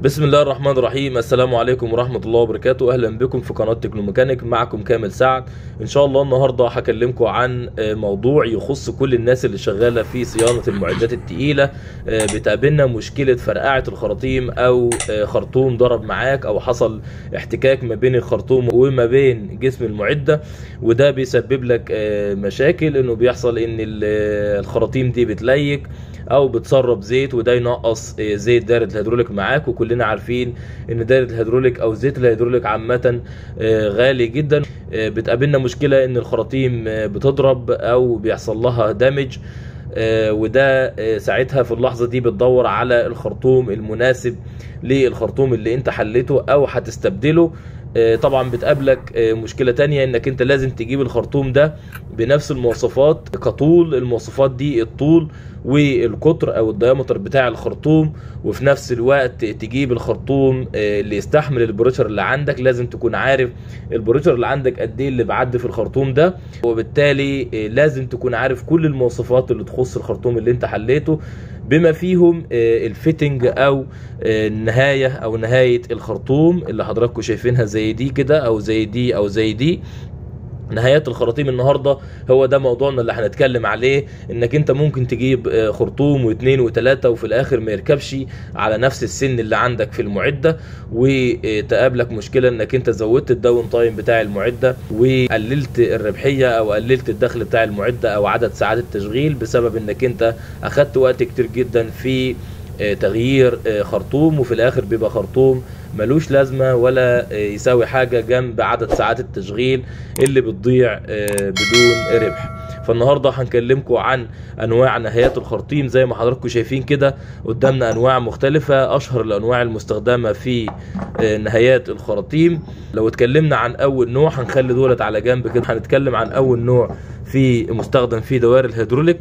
بسم الله الرحمن الرحيم السلام عليكم ورحمة الله وبركاته أهلا بكم في قناة تكنوميكانيك معكم كامل سعد إن شاء الله النهاردة هكلمكم عن آه، موضوع يخص كل الناس اللي شغالة في صيانة المعدات التقيلة آه، بتقابلنا مشكلة فرقعة الخراطيم أو آه، خرطوم ضرب معاك أو حصل احتكاك ما بين الخرطوم وما بين جسم المعدة وده بيسبب لك آه، مشاكل إنه بيحصل إن ال- آه، الخراطيم دي بتليك او بتسرب زيت وده ينقص آه، زيت دايره الهيدروليك معاك وكلنا عارفين ان دايره الهيدروليك او زيت الهيدروليك عامه آه، غالي جدا آه، بتقابلنا مشكله ان الخراطيم آه، بتضرب او بيحصل لها دامج آه، وده آه، ساعتها في اللحظه دي بتدور على الخرطوم المناسب للخرطوم اللي انت حليته او هتستبدله آه، طبعا بتقابلك آه، مشكلة تانية انك انت لازم تجيب الخرطوم ده بنفس المواصفات كطول المواصفات دي الطول والقطر او الديامتر بتاع الخرطوم وفي نفس الوقت تجيب الخرطوم آه، اللي يستحمل البروشر اللي عندك لازم تكون عارف البروشر اللي عندك قد ايه اللي بعد في الخرطوم ده وبالتالي آه، لازم تكون عارف كل المواصفات اللي تخص الخرطوم اللي انت حليته بما فيهم آه، الفيتنج او آه، النهايه او نهايه الخرطوم اللي حضراتكم شايفينها زي دي كده او زي دي او زي دي نهايات الخراطيم النهارده هو ده موضوعنا اللي هنتكلم عليه انك انت ممكن تجيب آه، خرطوم واثنين وثلاثه وفي الاخر ما يركبش على نفس السن اللي عندك في المعده وتقابلك مشكله انك انت زودت الداون تايم بتاع المعده وقللت الربحيه او قللت الدخل بتاع المعده او عدد ساعات التشغيل بسبب انك انت اخدت وقت كتير جدا في آه، تغيير آه، خرطوم وفي الاخر بيبقى خرطوم ملوش لازمه ولا آه، يساوي حاجه جنب عدد ساعات التشغيل اللي بتضيع آه، بدون ربح فالنهارده هنكلمكم عن انواع نهايات الخرطيم زي ما حضراتكم شايفين كده قدامنا انواع مختلفه اشهر الانواع المستخدمه في آه، نهايات الخراطيم لو اتكلمنا عن اول نوع هنخلي دولت على جنب كده هنتكلم عن اول نوع في مستخدم في دوائر الهيدروليك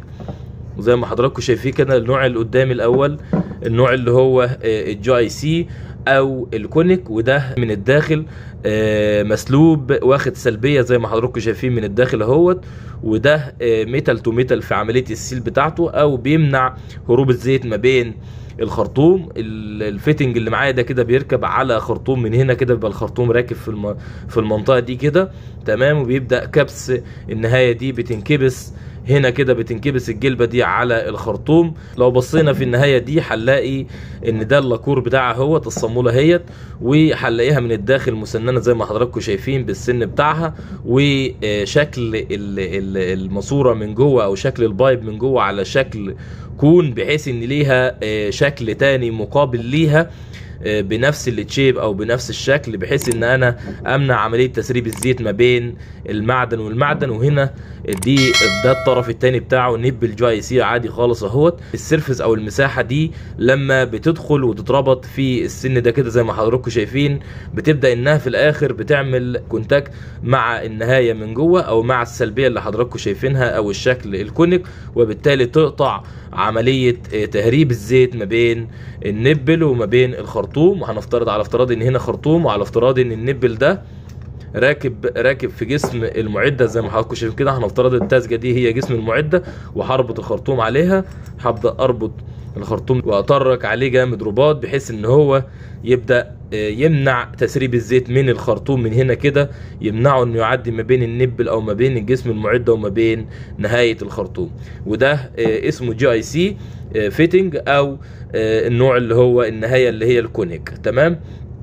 زي ما حضراتكم شايفين كده النوع اللي قدامي الاول النوع اللي هو الجي اي سي او الكونيك وده من الداخل آه، مسلوب واخد سلبيه زي ما حضراتكم شايفين من الداخل اهوت وده آه، ميتال تو ميتال في عمليه السيل بتاعته او بيمنع هروب الزيت ما بين الخرطوم ال- الفيتنج اللي معايا ده كده بيركب على خرطوم من هنا كده بيبقى الخرطوم راكب في الم... في المنطقه دي كده تمام وبيبدا كبس النهايه دي بتنكبس هنا كده بتنكبس الجلبه دي على الخرطوم لو بصينا في النهايه دي هنلاقي ان ده اللاكور بتاعها اهوت الصاموله اهيت وهنلاقيها من الداخل مسننه زي ما حضراتكم شايفين بالسن بتاعها وشكل ال- ال- الماسوره من جوه او شكل البايب من جوه على شكل كون بحيث ان ليها آه، شكل تاني مقابل ليها آه، بنفس التشيب او بنفس الشكل بحيث ان انا امنع عمليه تسريب الزيت ما بين المعدن والمعدن وهنا دي ده الطرف التاني بتاعه نب الجي سي عادي خالص اهوت السيرفس او المساحه دي لما بتدخل وتتربط في السن ده كده زي ما حضراتكم شايفين بتبدا انها في الاخر بتعمل كونتاكت مع النهايه من جوه او مع السلبيه اللي حضراتكم شايفينها او الشكل الكونيك وبالتالي تقطع عمليه آه، تهريب الزيت ما بين النبل وما بين الخرطوم وهنفترض على افتراض ان هنا خرطوم وعلى افتراض ان النبل ده راكب راكب في جسم المعده زي ما حضراتكم شايفين كده هنفترض التازجه دي هي جسم المعده وهربط الخرطوم عليها هبدا اربط الخرطوم واطرق عليه جامد رباط بحيث ان هو يبدا آه، يمنع تسريب الزيت من الخرطوم من هنا كده يمنعه انه يعدي ما بين النبل او ما بين الجسم المعده وما بين نهايه الخرطوم وده آه، اسمه جي اي سي فيتنج او آه، النوع اللي هو النهايه اللي هي الكونيك تمام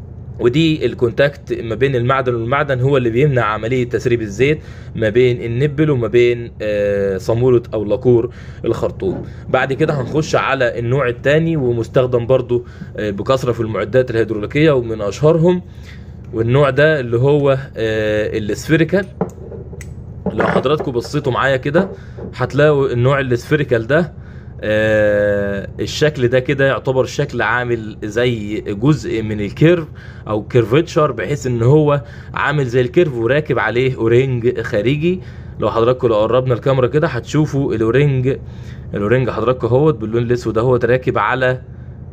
ودي الكونتاكت ما بين المعدن والمعدن هو اللي بيمنع عمليه تسريب الزيت ما بين النبل وما بين آه، صاموله او لاكور الخرطوم بعد كده هنخش على النوع الثاني ومستخدم برضو آه، بكثره في المعدات الهيدروليكيه ومن اشهرهم والنوع ده اللي هو آه، السفيريكال لو حضراتكم بصيتوا معايا كده هتلاقوا النوع السفيريكال ده آه الشكل ده كده يعتبر شكل عامل زي جزء من الكيرف او كيرفتشر بحيث ان هو عامل زي الكيرف وراكب عليه اورنج خارجي لو حضراتكم لو قربنا الكاميرا كده هتشوفوا الاورنج الاورنج حضراتكم اهوت باللون الاسود اهوت راكب على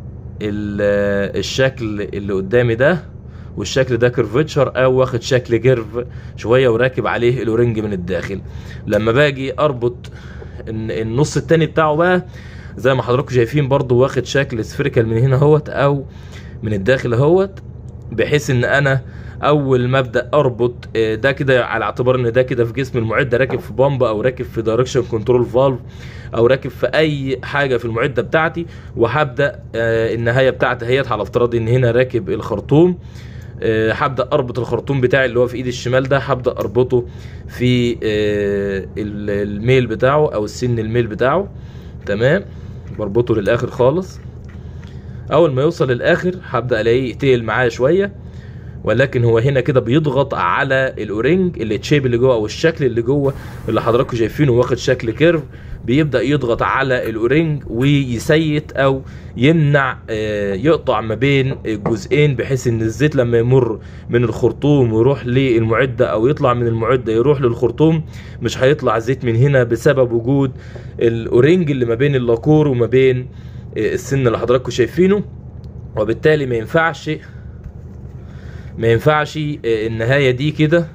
ال- الشكل اللي قدامي ده والشكل ده كيرفتشر او واخد شكل كيرف شويه وراكب عليه الاورنج من الداخل لما باجي اربط الن- النص التاني بتاعه بقى زي ما حضراتكم شايفين برضو واخد شكل سفيريكال من هنا اهوت او من الداخل اهوت بحيث ان انا اول ما ابدا اربط آه، ده كده على اعتبار ان ده كده في جسم المعده راكب في بامب او راكب في دايركشن كنترول فالف او راكب في اي حاجه في المعده بتاعتي وهبدا آه، النهايه بتاعتي اهيت على افتراض ان هنا راكب الخرطوم آه، هبدا اربط الخرطوم بتاعي اللي هو في ايدي الشمال ده هبدا اربطه في آه، ال- الميل بتاعه او السن الميل بتاعه تمام بربطه للاخر خالص اول ما يوصل للاخر هبدا الاقيه يتقل معايا شويه ولكن هو هنا كده بيضغط على الاورنج اللي الشيب اللي جوه او الشكل اللي جوه اللي حضراتكم شايفينه واخد شكل كيرف بيبدا يضغط على الاورنج ويسيت او يمنع آه، يقطع ما بين الجزئين بحيث ان الزيت لما يمر من الخرطوم ويروح للمعده او يطلع من المعده يروح للخرطوم مش هيطلع زيت من هنا بسبب وجود الاورنج اللي ما بين اللاكور وما بين آه، السن اللي حضراتكم شايفينه وبالتالي ما ينفعش ما ينفعش آه، النهايه دي كده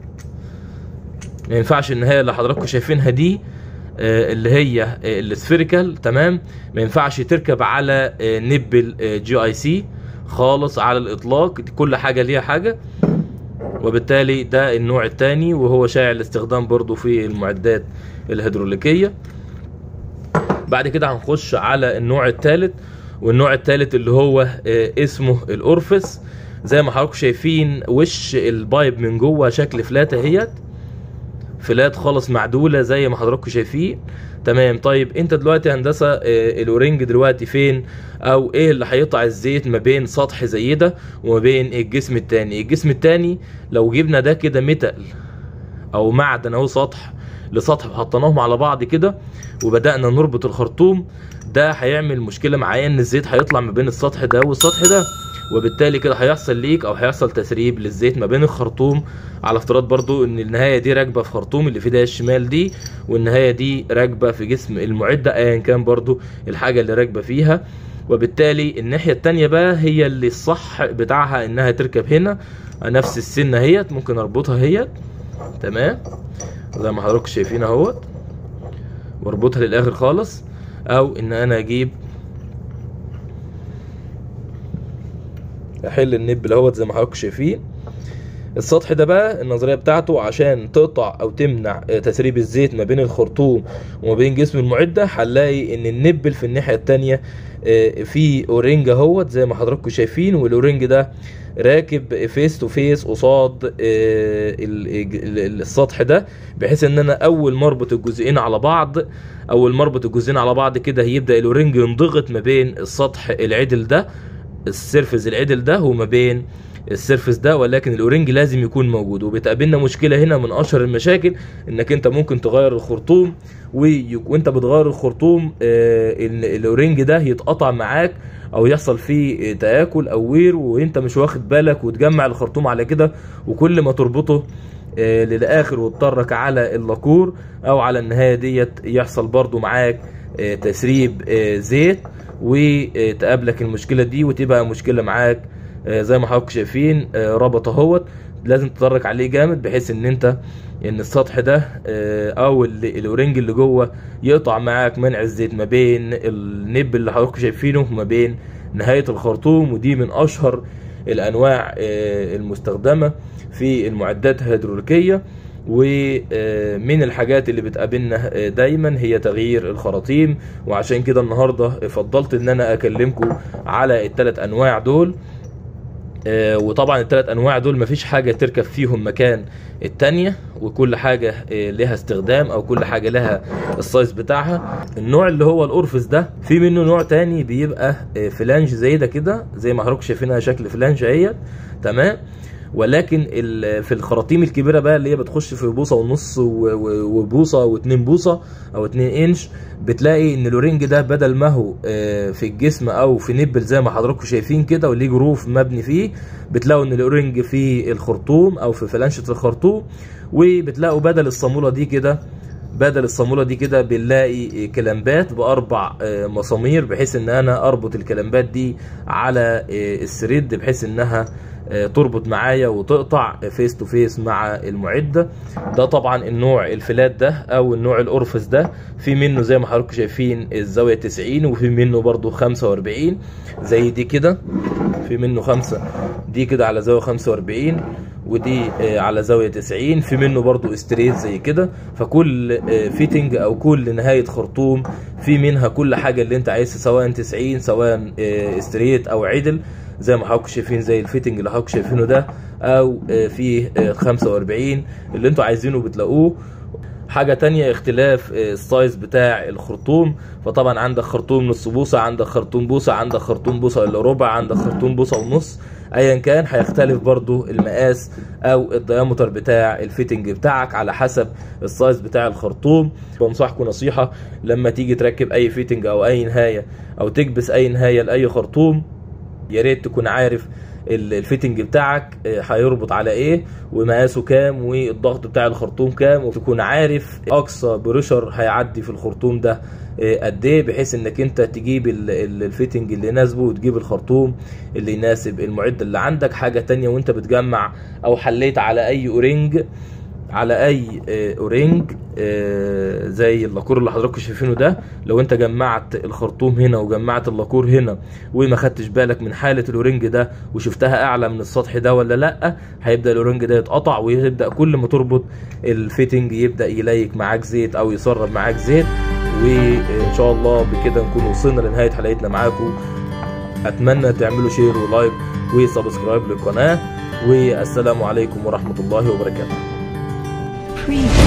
ما ينفعش النهايه اللي حضراتكم شايفينها دي آه، اللي هي آه، السفيريكال تمام ما ينفعش تركب على آه، نبل جي اي سي خالص على الاطلاق دي كل حاجه ليها حاجه وبالتالي ده النوع الثاني وهو شائع الاستخدام برضو في المعدات الهيدروليكيه بعد كده هنخش على النوع الثالث والنوع الثالث اللي هو آه، اسمه الاورفس زي ما حضراتكم شايفين وش البايب من جوه شكل فلات اهيت فلات خالص معدوله زي ما حضراتكم شايفين تمام طيب انت دلوقتي هندسه آه، الاورنج دلوقتي فين او ايه اللي هيقطع الزيت ما بين سطح زي ده وما بين الجسم التاني الجسم التاني لو جبنا ده كده ميتال او معدن اهو سطح لسطح وحطيناهم على بعض كده وبدانا نربط الخرطوم ده هيعمل مشكله معايا ان الزيت هيطلع ما بين السطح ده والسطح ده وبالتالي كده هيحصل ليك او هيحصل تسريب للزيت ما بين الخرطوم على افتراض برضو ان النهايه دي راكبه في خرطوم اللي في ايديها الشمال دي والنهايه دي راكبه في جسم المعده ايا كان برضو الحاجه اللي راكبه فيها وبالتالي الناحيه التانية بقى هي اللي الصح بتاعها انها تركب هنا نفس السنه اهيت ممكن اربطها اهيت تمام زي ما حضراتكم شايفين اهوت واربطها للاخر خالص او ان انا اجيب احل النب اللي هوت زي ما حضراتكم شايفين السطح ده بقى النظريه بتاعته عشان تقطع او تمنع آه، تسريب الزيت ما بين الخرطوم وما بين جسم المعده هنلاقي ان النبل في الناحيه التانية آه، في اورنج اهوت زي ما حضراتكم شايفين والاورنج ده راكب فيس تو فيس قصاد آه، ال- ال- السطح ده بحيث ان انا اول ما اربط الجزئين على بعض اول ما اربط الجزئين على بعض كده هيبدا الاورنج ينضغط ما بين السطح العدل ده السيرفس العدل ده وما بين السيرفس ده ولكن الاورنج لازم يكون موجود وبتقابلنا مشكله هنا من اشهر المشاكل انك انت ممكن تغير الخرطوم وي- وانت بتغير الخرطوم آه، ال- الاورنج ده يتقطع معاك او يحصل فيه تاكل او وير وانت مش واخد بالك وتجمع الخرطوم على كده وكل ما تربطه آه، للاخر وتطرك على اللاكور او على النهايه ديت يحصل برضو معاك آه، تسريب آه، زيت وتقابلك المشكله دي وتبقى مشكله معاك آه، زي ما حضراتكم شايفين آه، ربط اهوت لازم تترك عليه جامد بحيث ان انت ان السطح ده آه، او ال- الاورنج اللي جوه يقطع معاك منع الزيت ما بين النب اللي حضراتكم شايفينه وما بين نهايه الخرطوم ودي من اشهر الانواع آه، المستخدمه في المعدات الهيدروليكيه ومن الحاجات اللي بتقابلنا آه، دايما هي تغيير الخراطيم وعشان كده النهارده فضلت ان انا اكلمكم على الثلاث انواع دول آه، وطبعا الثلاث انواع دول مفيش حاجه تركب فيهم مكان التانية وكل حاجه آه، لها استخدام او كل حاجه لها السايز بتاعها النوع اللي هو الاورفس ده في منه نوع تاني بيبقى آه، فلانج زي ده كده زي ما حضراتكم شايفينها شكل فلانج اهيت تمام ولكن ال- في الخراطيم الكبيره بقى اللي هي بتخش في بوصه ونص و- و- وبوصه واتنين بوصه او اتنين انش بتلاقي ان الاورنج ده بدل ما هو آه، في الجسم او في نبل زي ما حضراتكم شايفين كده وليه جروف مبني فيه بتلاقوا ان الاورنج في الخرطوم او في فلانشه الخرطوم وبتلاقوا بدل الصاموله دي كده بدل الصاموله دي كده بنلاقي كلامبات باربع آه، مسامير بحيث ان انا اربط الكلامبات دي على آه، السريد بحيث انها آه، تربط معايا وتقطع فيس تو فيس مع المعده ده طبعا النوع الفلات ده او النوع الاورفس ده في منه زي ما حضراتكم شايفين الزاويه 90 وفي منه برضو 45 زي دي كده في منه خمسة دي كده على زاويه 45 ودي آه، على زاويه 90 في منه برضو استريت زي كده فكل آه، فيتنج او كل نهايه خرطوم في منها كل حاجه اللي انت عايزها سواء 90 سواء آه، استريت او عدل زي ما حضراتكم شايفين زي الفيتنج اللي حضراتكم شايفينه ده او آه، فيه آه، 45 اللي انتوا عايزينه بتلاقوه حاجة تانية اختلاف آه، السايز بتاع الخرطوم فطبعا عندك خرطوم نص بوصة عندك خرطوم بوصة عندك خرطوم بوصة الا ربع عندك خرطوم بوصة ونص ايا كان هيختلف برضو المقاس او الديامتر بتاع الفيتنج بتاعك على حسب السايز بتاع الخرطوم بنصحكم نصيحة لما تيجي تركب اي فيتنج او اي نهاية او تكبس اي نهاية لاي خرطوم يا ريت تكون عارف ال- الفيتنج بتاعك آه، هيربط على ايه ومقاسه كام والضغط بتاع الخرطوم كام وتكون عارف اقصى بريشر هيعدي في الخرطوم ده آه، قد ايه بحيث انك انت تجيب ال- ال- الفيتنج اللي يناسبه وتجيب الخرطوم اللي يناسب المعده اللي عندك حاجه تانية وانت بتجمع او حليت على اي اورنج على اي آه، اورنج آه، زي اللاكور اللي حضراتكم شايفينه ده لو انت جمعت الخرطوم هنا وجمعت اللاكور هنا وما خدتش بالك من حاله الاورنج ده وشفتها اعلى من السطح ده ولا لا هيبدا الاورنج ده يتقطع ويبدا كل ما تربط الفيتنج يبدا يليك معاك زيت او يسرب معاك زيت وان شاء الله بكده نكون وصلنا لنهايه حلقتنا معاكم اتمنى تعملوا شير ولايك وسبسكرايب للقناه والسلام عليكم ورحمه الله وبركاته Preview.